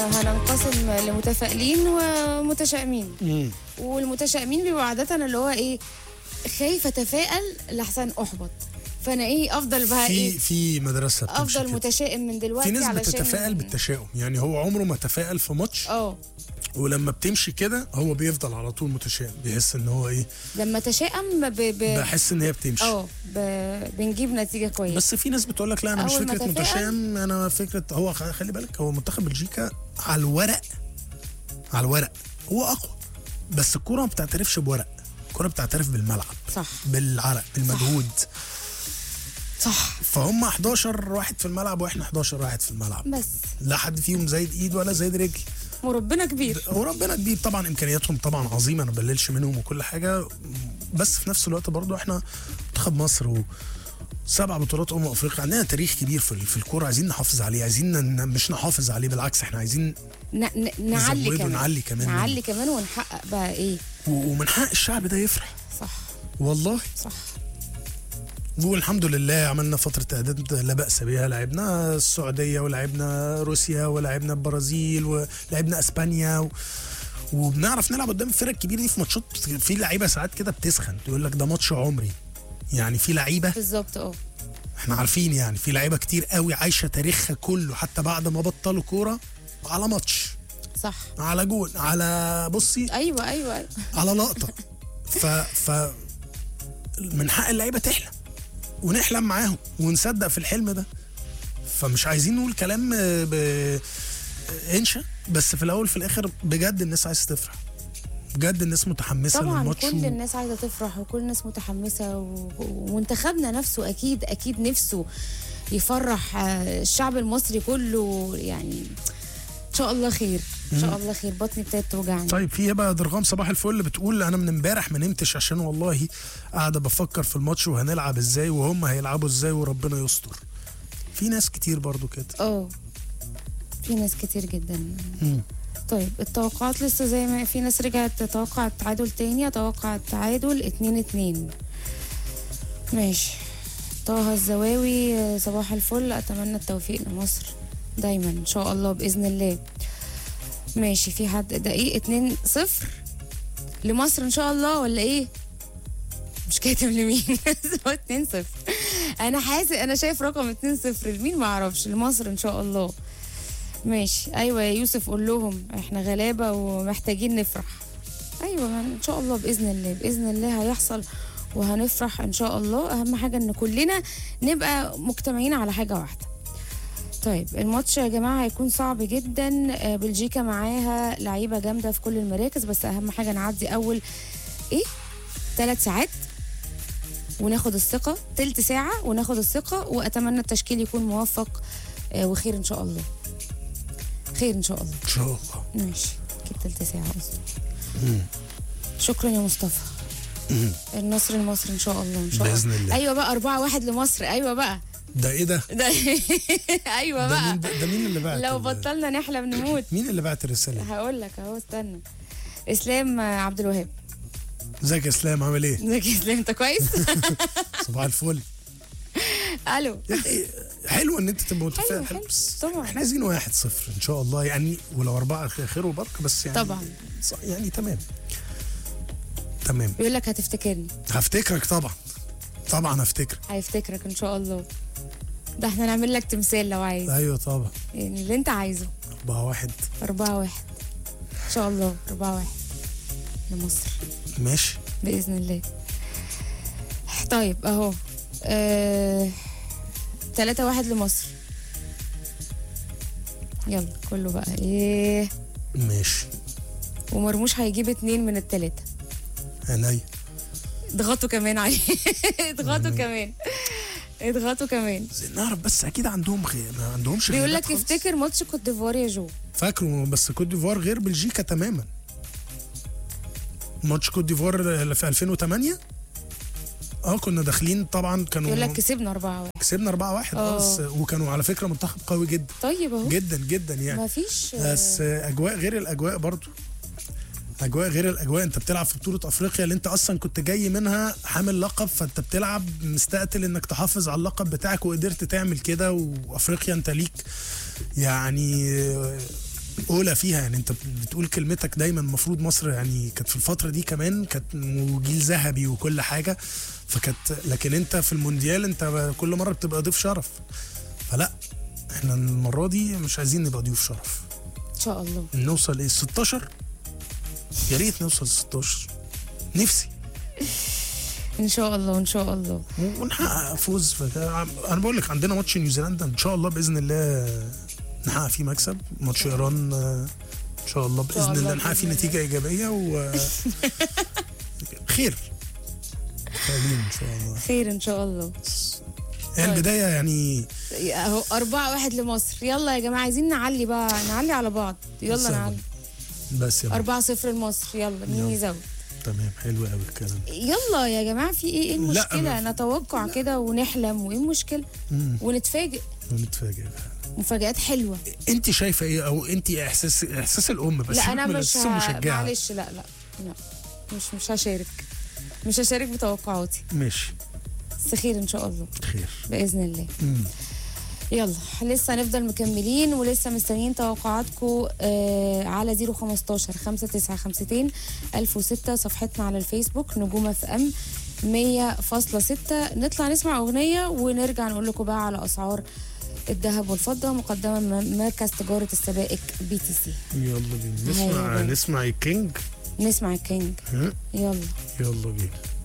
هننقسم لمتفائلين ومتشائمين مم. والمتشائمين بيبقوا عادة اللي هو ايه خايف اتفائل لحسن احبط فانا ايه افضل بقى في ايه في مدرسه بتمشي افضل كده. متشائم من دلوقتي في ناس علشان بتتفائل بالتشاؤم يعني هو عمره ما تفائل في ماتش اه ولما بتمشي كده هو بيفضل على طول متشائم بيحس ان هو ايه لما تشائم ب... ب... بحس ان هي بتمشي اه ب... بنجيب نتيجة كويسة بس في ناس بتقول لك لا انا مش أول ما فكره تفائل- متشائم انا فكره هو خ- خلي بالك هو منتخب بلجيكا على الورق على الورق هو اقوى بس الكوره ما بتعترفش بورق الكوره بتعترف بالملعب صح بالعرق بالمجهود صح فهم 11 واحد في الملعب واحنا 11 واحد في الملعب بس لا حد فيهم زايد ايد ولا زايد رجل وربنا كبير وربنا كبير طبعا امكانياتهم طبعا عظيمه انا ما بقللش منهم وكل حاجه بس في نفس الوقت برضو احنا منتخب مصر و سبع بطولات امم افريقيا عندنا تاريخ كبير في في الكوره عايزين نحافظ عليه عايزين ن- مش نحافظ عليه بالعكس احنا عايزين ن... ن... نعلي نزوده كمان ونعلي كمان منه. نعلي كمان ونحقق بقى ايه و- ومن حق الشعب ده يفرح صح والله صح والحمد لله عملنا فترة إعداد لا بأس بها لعبنا السعودية ولعبنا روسيا ولعبنا البرازيل ولعبنا أسبانيا و... وبنعرف نلعب قدام الفرق الكبيرة دي في ماتشات في لعيبة ساعات كده بتسخن تقول لك ده ماتش عمري يعني في لعيبة بالظبط اه احنا عارفين يعني في لعيبة كتير قوي عايشة تاريخها كله حتى بعد ما بطلوا كورة على ماتش صح على جون على بصي ايوه ايوه ايوه على لقطه ف ف من حق اللعيبه تحلم ونحلم معاهم ونصدق في الحلم ده فمش عايزين نقول كلام ب انشا بس في الاول في الاخر بجد الناس عايزه تفرح بجد الناس متحمسه طبعا للماتش كل و- الناس عايزه تفرح وكل الناس متحمسه و- ومنتخبنا نفسه اكيد اكيد نفسه يفرح آه، الشعب المصري كله يعني ان شاء الله خير ان شاء الله خير بطني ابتدت توجعني طيب في بقى درغام صباح الفل بتقول انا من امبارح ما نمتش عشان والله قاعده بفكر في الماتش وهنلعب ازاي وهم هيلعبوا ازاي وربنا يستر في ناس كتير برضو كده اه في ناس كتير جدا مم. طيب التوقعات لسه زي ما في ناس رجعت تتوقع التعادل تاني اتوقع التعادل اتنين اتنين ماشي طه الزواوي آه، صباح الفل اتمنى التوفيق لمصر دايما ان شاء الله باذن الله ماشي في حد دقيق اتنين صفر لمصر ان شاء الله ولا ايه مش كاتب لمين هو اتنين صفر انا حاسس انا شايف رقم اتنين صفر لمين ما اعرفش لمصر ان شاء الله ماشي ايوه يا يوسف قول لهم احنا غلابه ومحتاجين نفرح ايوه ان شاء الله باذن الله باذن الله هيحصل وهنفرح ان شاء الله اهم حاجه ان كلنا نبقى مجتمعين على حاجه واحده طيب الماتش يا جماعه هيكون صعب جدا آه، بلجيكا معاها لعيبه جامده في كل المراكز بس اهم حاجه نعدي اول ايه ثلاث ساعات وناخد الثقه تلت ساعه وناخد الثقه واتمنى التشكيل يكون موفق آه، وخير ان شاء الله خير ان شاء الله ان شاء الله ماشي اكيد تلت ساعة قصدي شكرا يا مصطفى النصر لمصر ان شاء الله ان شاء الله بإذن الله. ايوه بقى أربعة واحد لمصر ايوه بقى ده ايه ده؟ ده ايوه ده بقى مين ده, ده مين اللي بعت لو ال- بطلنا نحلم نموت مين اللي بعت الرساله هقول لك اهو استنى اسلام عبد الوهاب ازيك يا اسلام عامل ايه ازيك يا اسلام انت كويس صباح الفل الو يعني حلو ان انت تبقى حلو متفائل حلو بس طبعا احنا عايزين واحد صفر ان شاء الله يعني ولو اربعه خ- خير وبركه بس يعني طبعا. ص- يعني تمام تمام بيقول لك هتفتكرني هفتكرك طبعا طبعا هفتكرك هيفتكرك ان شاء الله ده احنا نعمل لك تمثال لو عايز ايوه طبعا يعني اللي انت عايزه اربعه واحد أربعة واحد إن شاء الله أربعة واحد لمصر ماشي بإذن الله طيب أهو آه... تلاتة واحد لمصر يلا كله بقى إيه ماشي ومرموش هيجيب اتنين من التلاتة عينيا اضغطوا كمان عليه اضغطوا كمان اضغطوا كمان عايزين نعرف بس اكيد عندهم خي... ما عندهمش بيقول غيابات لك خالص. افتكر ماتش كوت ديفوار يا جو فاكره بس كوت ديفوار غير بلجيكا تماما ماتش كوت ديفوار اللي في 2008 اه كنا داخلين طبعا كانوا يقول لك كسبنا أربعة واحد كسبنا 4 1 آه. بس وكانوا على فكره منتخب قوي جدا طيب أهو جدا جدا يعني مفيش بس اجواء غير الاجواء برضو اجواء غير الاجواء انت بتلعب في بطوله افريقيا اللي انت اصلا كنت جاي منها حامل لقب فانت بتلعب مستقتل انك تحافظ على اللقب بتاعك وقدرت تعمل كده وافريقيا انت ليك يعني اولى فيها يعني انت بتقول كلمتك دايما المفروض مصر يعني كانت في الفتره دي كمان كانت جيل ذهبي وكل حاجه فكانت لكن انت في المونديال انت كل مره بتبقى ضيف شرف فلا احنا المره دي مش عايزين نبقى ضيوف شرف ان شاء الله نوصل ايه 16 يا ريت نوصل 16 نفسي ان شاء الله ان شاء الله ونحقق فوز فك- انا بقول لك عندنا ماتش نيوزيلندا ان شاء الله باذن الله نحقق فيه مكسب ماتش ايران آه، ان شاء الله شاء باذن الله الله نحقق فيه بإذن نتيجه ايجابيه و خير خيرين ان شاء الله خير ان شاء الله هي البدايه يعني اهو أربعة واحد لمصر يلا يا جماعة عايزين نعلي بقى نعلي على بعض يلا بس يا نعلي بس يا بابا. أربعة صفر لمصر يلا مين يلا. يزود تمام حلو قوي الكلام يلا يا جماعة في ايه ايه لا، المشكلة ما- نتوقع كده ونحلم وايه المشكلة مم. ونتفاجئ ونتفاجئ مفاجآت حلوة انت شايفه ايه او انت احساس احساس الام بس لا سيبك انا من مش الإحساس ه... المشجعة. معلش لا لا لا مش مش هشارك مش هشارك بتوقعاتي ماشي بس خير ان شاء الله خير باذن الله مم. يلا لسه هنفضل مكملين ولسه مستنيين توقعاتكم آه على 015 5952 1006 صفحتنا على الفيسبوك نجوم اف ام 100.6 نطلع نسمع اغنيه ونرجع نقول لكم بقى على اسعار الذهب والفضه مقدمه من مركز تجاره السبائك بي تي سي يلا بينا نسمع هيا بينا. نسمع الكينج نسمع الكينج ها؟ يلا يلا بينا